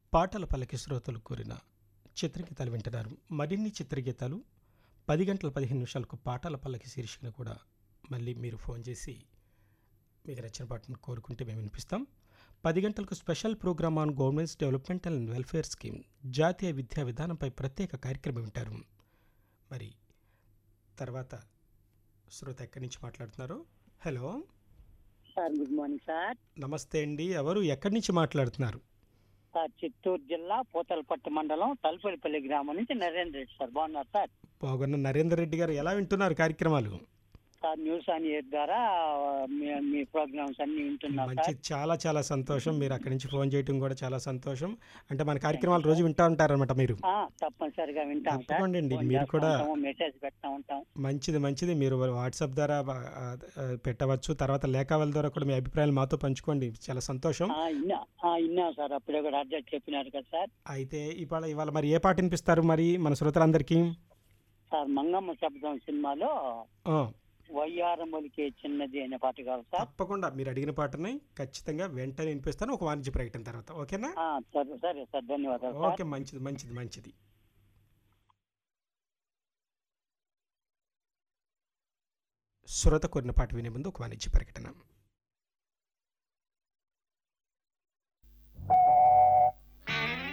పాటల పల్లకి శ్రోతలు కోరిన చిత్రగీతాలు వింటున్నారు మరిన్ని చిత్రగీతాలు పది గంటల పదిహేను నిమిషాలకు పాటల పల్లకి శీర్షికను కూడా మళ్ళీ మీరు ఫోన్ చేసి మీకు నచ్చిన పాటను కోరుకుంటే మేము వినిపిస్తాం పది గంటలకు special programme on governments development and welfare scheme జాతీయ విద్యా విధానంపై ప్రత్యేక కార్యక్రమం వింటారు మరి తర్వాత శ్రోత ఎక్కడి నుంచి మాట్లాడుతున్నారు hello sir good morning sir నమస్తే అండి ఎవరు ఎక్కడి నుంచి మాట్లాడుతున్నారు సార్ చిత్తూరు జిల్లా పూతలపట్టు మండలం తలుపల్లిపల్లి గ్రామం నుంచి నరేంద్ర రెడ్డి సార్ బాగున్నారు సార్ బాగున్న నరేందర్ రెడ్డి గారు ఎలా వింటున్నారు కార్యక్రమాలు సార్ న్యూస్ ఆన్ ఎయిర్ ద్వారా మీ మీ ప్రోగ్రామ్స్ అన్ని వింటున్నాం మంచి సార్ చాలా చాలా సంతోషం మీరు అక్కడి నుంచి ఫోన్ చేయడం కూడా చాలా సంతోషం అంటే మన కార్యక్రమాలు రోజు వింటా ఉంటారన్నమాట మీరు ఆ, తప్పనిసరిగా వింటాం సార్ తప్పకుండా అండి, ఫోన్ మీరు చేస్తూ కూడా- ఉంటాము, మెసేజ్ పెడతా ఉంటాం మంచిది మంచిది మీరు వాట్సాప్ ద్వారా బా- ఆ, ఆ, పెట్టవచ్చు తర్వాత లేఖావళి ద్వారా కూడా మీ అభిప్రాయాలు మాతో పంచుకోండి చాలా సంతోషం ఆ, ఇన్నా ఆ, ఇన్నాం సార్ అప్పుడే కూడా అడ్రస్ చెప్పినారు కదా సార్ అయితే ఇవాళ ఇవాళ మరి ఏ పాట వినిపిస్తారు మరి మన శ్రోతలందరికీ సార్ మంగమ్మ శబ్దం సినిమాలో ఆ, వయ్యారములకే చిన్నది అనే పాట కావాలి సార్ తప్పకుండా మీరు అడిగిన పాటని ఖచ్చితంగా వెంటనే వినిపిస్తాను ఒక వాణిజ్య ప్రకటన తర్వాత ఓకేనా ఆ, సరే సరే సార్ ధన్యవాదాలు సార్ ఓకే మంచిది మంచిది మంచిది శ్రోత కోరిన పాట వినే ముందు ఒక వాణిజ్య ప్రకటన